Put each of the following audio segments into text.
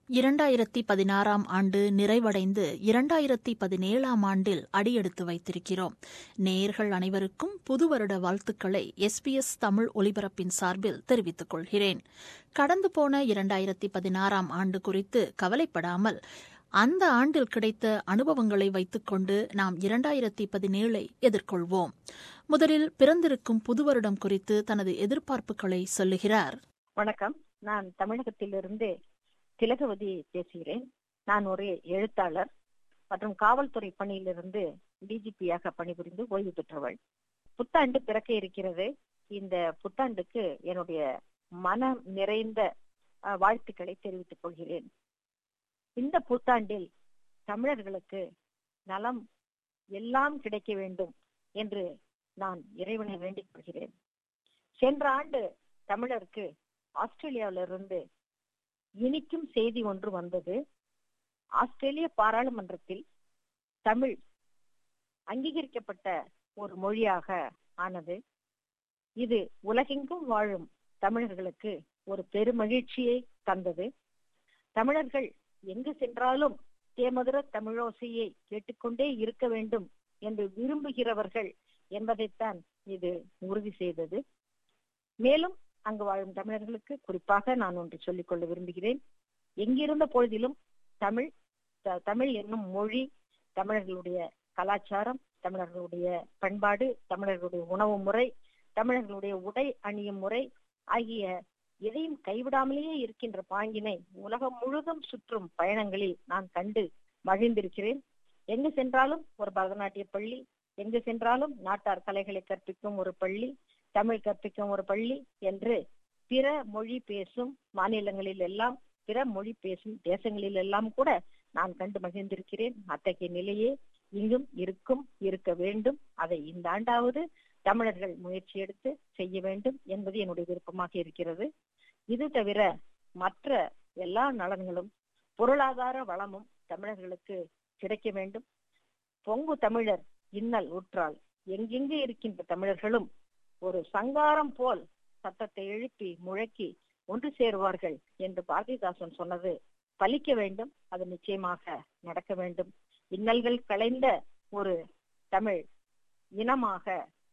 இரண்டாயிரத்தி பதினாறாம் ஆண்டு நிறைவடைந்து இரண்டாயிரத்தி பதினேழாம் ஆண்டில் அடியெடுத்து வைத்திருக்கிறோம் நேயர்கள் அனைவருக்கும் புது வருட வாழ்த்துக்களை எஸ்பிஎஸ் தமிழ் ஒலிபரப்பின் சார்பில் தெரிவித்துக் கொள்கிறேன் கடந்து போன இரண்டாயிரத்தி பதினாறாம் ஆண்டு குறித்து கவலைப்படாமல் அந்த ஆண்டில் கிடைத்த அனுபவங்களை வைத்துக்கொண்டு நாம் இரண்டாயிரத்தி பதினேழை எதிர்கொள்வோம் முதலில் பிறந்திருக்கும் புது வருடம் குறித்து தனது எதிர்பார்ப்புகளை சொல்லுகிறார் வணக்கம் நான் தமிழகத்திலிருந்து திலகவதி பேசுகிறேன் நான் ஒரு எழுத்தாளர் மற்றும் காவல்துறை பணியிலிருந்து டிஜிபியாக பணிபுரிந்து ஓய்வு பெற்றவள் புத்தாண்டு பிறக்க இருக்கிறது இந்த புத்தாண்டுக்கு என்னுடைய மனம் நிறைந்த வாழ்த்துக்களை தெரிவித்துக் கொள்கிறேன் இந்த புத்தாண்டில் தமிழர்களுக்கு நலம் எல்லாம் கிடைக்க வேண்டும் என்று நான் இறைவனை வேண்டிக் கொள்கிறேன் சென்ற ஆண்டு தமிழருக்கு ஆஸ்திரேலியாவிலிருந்து இனிக்கும் செய்தி ஒன்று வந்தது ஆஸ்திரேலிய பாராளுமன்றத்தில் தமிழ் அங்கீகரிக்கப்பட்ட ஒரு மொழியாக ஆனது இது உலகெங்கும் வாழும் தமிழர்களுக்கு ஒரு பெருமகிழ்ச்சியை தந்தது தமிழர்கள் எங்கு சென்றாலும் தேமதுர தமிழோசையை கேட்டுக்கொண்டே இருக்க வேண்டும் என்று விரும்புகிறவர்கள் என்பதைத்தான் இது உறுதி செய்தது மேலும் அங்கு வாழும் தமிழர்களுக்கு குறிப்பாக நான் ஒன்று சொல்லிக் கொள்ள விரும்புகிறேன் எங்கிருந்த பொழுதிலும் தமிழ் தமிழ் என்னும் மொழி தமிழர்களுடைய கலாச்சாரம் தமிழர்களுடைய பண்பாடு தமிழர்களுடைய உணவு முறை தமிழர்களுடைய உடை அணியும் முறை ஆகிய எதையும் கைவிடாமலேயே இருக்கின்ற பாங்கினை உலகம் முழுதும் சுற்றும் பயணங்களில் நான் கண்டு மகிழ்ந்திருக்கிறேன் எங்கு சென்றாலும் ஒரு பரதநாட்டிய பள்ளி எங்கு சென்றாலும் நாட்டார் கலைகளை கற்பிக்கும் ஒரு பள்ளி தமிழ் கற்பிக்கும் ஒரு பள்ளி என்று பிற மொழி பேசும் மாநிலங்களில் எல்லாம் பிற மொழி பேசும் தேசங்களில் எல்லாம் கூட நான் கண்டு மகிழ்ந்திருக்கிறேன் அத்தகைய நிலையே இங்கும் இருக்கும் இருக்க வேண்டும் அதை இந்த ஆண்டாவது தமிழர்கள் முயற்சி எடுத்து செய்ய வேண்டும் என்பது என்னுடைய விருப்பமாக இருக்கிறது இது தவிர மற்ற எல்லா நலன்களும் பொருளாதார வளமும் தமிழர்களுக்கு கிடைக்க வேண்டும் பொங்கு தமிழர் இன்னல் உற்றால் எங்கெங்கு இருக்கின்ற தமிழர்களும் ஒரு சங்காரம் போல் சத்தத்தை எழுப்பி முழக்கி ஒன்று சேருவார்கள் என்று பாரதிதாசன் சொன்னது பலிக்க வேண்டும் அது நிச்சயமாக நடக்க வேண்டும் இன்னல்கள் களைந்த ஒரு தமிழ் இனமாக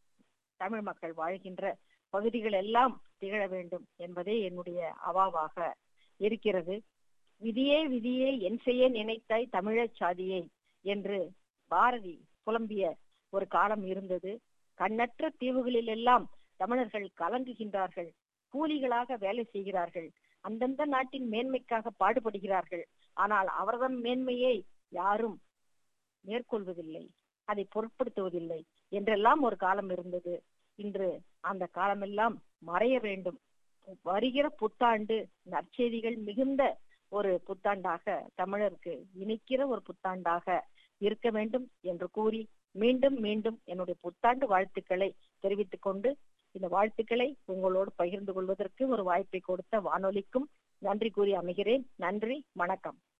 தமிழ் மக்கள் வாழ்கின்ற பகுதிகள் எல்லாம் திகழ வேண்டும் என்பதே என்னுடைய அவாவாக இருக்கிறது விதியே விதியே என் செய்ய நினைத்தாய் தமிழச் சாதியை என்று பாரதி புலம்பிய ஒரு காலம் இருந்தது கண்ணற்ற தீவுகளில் எல்லாம் தமிழர்கள் கலங்குகின்றார்கள் கூலிகளாக வேலை செய்கிறார்கள் அந்தந்த நாட்டின் மேன்மைக்காக பாடுபடுகிறார்கள் ஆனால் அவர்தம் மேன்மையை யாரும் மேற்கொள்வதில்லை அதை பொருட்படுத்துவதில்லை என்றெல்லாம் ஒரு காலம் இருந்தது இன்று அந்த காலமெல்லாம் மறைய வேண்டும் வருகிற புத்தாண்டு நற்செய்திகள் மிகுந்த ஒரு புத்தாண்டாக தமிழருக்கு இணைக்கிற ஒரு புத்தாண்டாக இருக்க வேண்டும் என்று கூறி மீண்டும் மீண்டும் என்னுடைய புத்தாண்டு வாழ்த்துக்களை தெரிவித்துக் கொண்டு இந்த வாழ்த்துக்களை உங்களோடு பகிர்ந்து கொள்வதற்கு ஒரு வாய்ப்பை கொடுத்த வானொலிக்கும் நன்றி கூறி அமைகிறேன் நன்றி வணக்கம்